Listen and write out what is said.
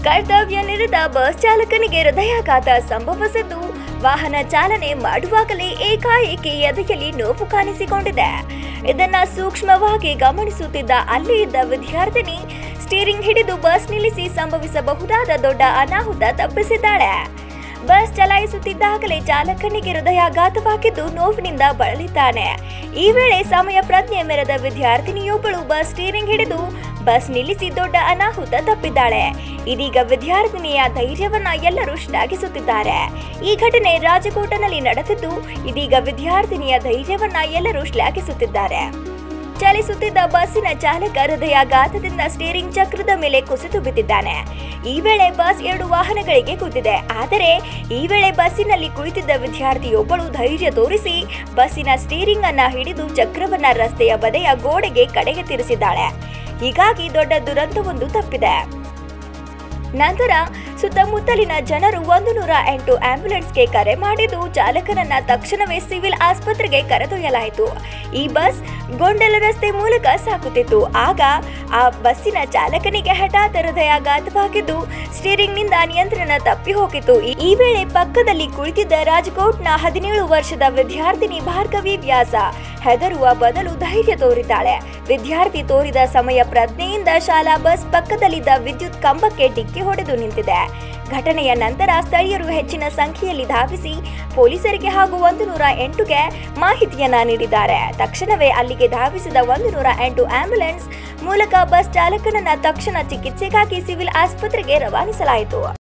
ಕರ್ತವ್ಯ ನಿರತ ಬಸ್ ಚಾಲಕನಿಗೆ ಹೃದಯಾಘಾತ ಸಂಭವಿಸಿದ್ದು ವಾಹನ ಚಾಲನೆ ಮಾಡುವಾಗಲೇ ಏಕಾಏಕಿ ಎದೆಯಲ್ಲಿ ನೋವು ಕಾಣಿಸಿಕೊಂಡಿದೆ ಇದನ್ನ ಸೂಕ್ಷ್ಮವಾಗಿ ಗಮನಿಸುತ್ತಿದ್ದ ಅಲ್ಲಿ ಇದ್ದ ವಿದ್ಯಾರ್ಥಿನಿ ಸ್ಟೀರಿಂಗ್ ಹಿಡಿದು ಬಸ್ ನಿಲ್ಲಿಸಿ ಸಂಭವಿಸಬಹುದಾದ ದೊಡ್ಡ ಅನಾಹುತ ತಪ್ಪಿಸಿದ್ದಾಳೆ ಬಸ್ ಚಲಾಯಿಸುತ್ತಿದ್ದಾಗಲೇ ಚಾಲಕನಿಗೆ ಹೃದಯಾಘಾತವಾಗಿದ್ದು ನೋವಿನಿಂದ ಬಳಲಿದ್ದಾನೆ ಈ ವೇಳೆ ಸಮಯ ಪ್ರಜ್ಞೆ ಮೆರೆದ ವಿದ್ಯಾರ್ಥಿನಿಯೊಬ್ಬಳು ಬಸ್ ಸ್ಟೀರಿಂಗ್ ಹಿಡಿದು ಬಸ್ ನಿಲ್ಲಿಸಿ ದೊಡ್ಡ ಅನಾಹುತ ತಪ್ಪಿದ್ದಾಳೆ ಇದೀಗ ವಿದ್ಯಾರ್ಥಿನಿಯ ಧೈರ್ಯವನ್ನ ಎಲ್ಲರೂ ಶ್ಲಾಘಿಸುತ್ತಿದ್ದಾರೆ ಈ ಘಟನೆ ರಾಜಕೋಟನಲ್ಲಿ ನಡೆದಿದ್ದು ಇದೀಗ ವಿದ್ಯಾರ್ಥಿನಿಯ ಧೈರ್ಯವನ್ನ ಎಲ್ಲರೂ ಶ್ಲಾಘಿಸುತ್ತಿದ್ದಾರೆ ಚಲಿಸುತ್ತಿದ್ದ ಬಸ್ಸಿನ ಚಾಲಕ ಹೃದಯಾಘಾತದಿಂದ ಸ್ಟೀರಿಂಗ್ ಚಕ್ರದ ಮೇಲೆ ಕುಸಿದು ಬಿದ್ದಿದ್ದಾನೆ ಈ ವೇಳೆ ಬಸ್ ಎರಡು ವಾಹನಗಳಿಗೆ ಕುದ್ದಿದೆ ಆದರೆ ಈ ವೇಳೆ ಬಸ್ಸಿನಲ್ಲಿ ಕುಳಿತಿದ್ದ ವಿದ್ಯಾರ್ಥಿಯೊಬ್ಬಳು ಧೈರ್ಯ ತೋರಿಸಿ ಬಸ್ಸಿನ ಸ್ಟೀರಿಂಗ್ ಅನ್ನ ಹಿಡಿದು ಚಕ್ರವನ್ನ ರಸ್ತೆಯ ಬದೆಯ ಗೋಡೆಗೆ ಕಡೆಗೆ ತಿರುಸಿದ್ದಾಳೆ ಹೀಗಾಗಿ ದೊಡ್ಡ ದುರಂತವೊಂದು ತಪ್ಪಿದೆ ನಂತರ ಸುತ್ತಮುತ್ತಲಿನ ಜನರು ಒಂದು ನೂರ ಎಂಟು ಆಂಬ್ಯುಲೆನ್ಸ್ಗೆ ಕರೆ ಮಾಡಿದ್ದು ಚಾಲಕನನ್ನ ತಕ್ಷಣವೇ ಸಿವಿಲ್ ಆಸ್ಪತ್ರೆಗೆ ಕರೆದೊಯ್ಯಲಾಯಿತು ಈ ಬಸ್ ಗೊಂಡಲ ರಸ್ತೆ ಮೂಲಕ ಸಾಗುತ್ತಿತ್ತು ಆಗ ಆ ಬಸ್ಸಿನ ಚಾಲಕನಿಗೆ ಹಠಾತ್ ಹೃದಯಾಘಾತವಾಗಿದ್ದು ಸ್ಟೀರಿಂಗ್ನಿಂದ ನಿಯಂತ್ರಣ ತಪ್ಪಿ ಹೋಗಿತ್ತು ಈ- ಈ ವೇಳೆ ಪಕ್ಕದಲ್ಲಿ ಕುಳಿತಿದ್ದ ರಾಜ್ಕೋಟ್ನ ಹದಿನೇಳು ವರ್ಷದ ವಿದ್ಯಾರ್ಥಿನಿ ಭಾರ್ಗವಿ ವ್ಯಾಸ ಹೆದರುವ ಬದಲು ಧೈರ್ಯ ತೋರಿದ್ದಾಳೆ ವಿದ್ಯಾರ್ಥಿ ತೋರಿದ ಸಮಯ ಪ್ರಜ್ಞೆಯಿಂದ ಶಾಲಾ ಬಸ್ ಪಕ್ಕದಲ್ಲಿದ್ದ ವಿದ್ಯುತ್ ಕಂಬಕ್ಕೆ ಡಿಕ್ಕಿ ಹೊಡೆದು ನಿಂತಿದೆ ಘಟನೆಯ ನಂತರ ಸ್ಥಳೀಯರು ಹೆಚ್ಚಿನ ಸಂಖ್ಯೆಯಲ್ಲಿ ಧಾವಿಸಿ ಪೊಲೀಸರಿಗೆ ಹಾಗೂ ಒಂದು ನೂರ ಎಂಟುಗೆ ಮಾಹಿತಿಯನ್ನ ನೀಡಿದ್ದಾರೆ ತಕ್ಷಣವೇ ಅಲ್ಲಿಗೆ ಧಾವಿಸಿದ ಒಂದು ನೂರ ಎಂಟು ಆಂಬ್ಯುಲೆನ್ಸ್ ಮೂಲಕ ಬಸ್ ಚಾಲಕನನ್ನ ತಕ್ಷಣ ಚಿಕಿತ್ಸೆಗಾಗಿ ಸಿವಿಲ್ ಆಸ್ಪತ್ರೆಗೆ ರವಾನಿಸಲಾಯಿತು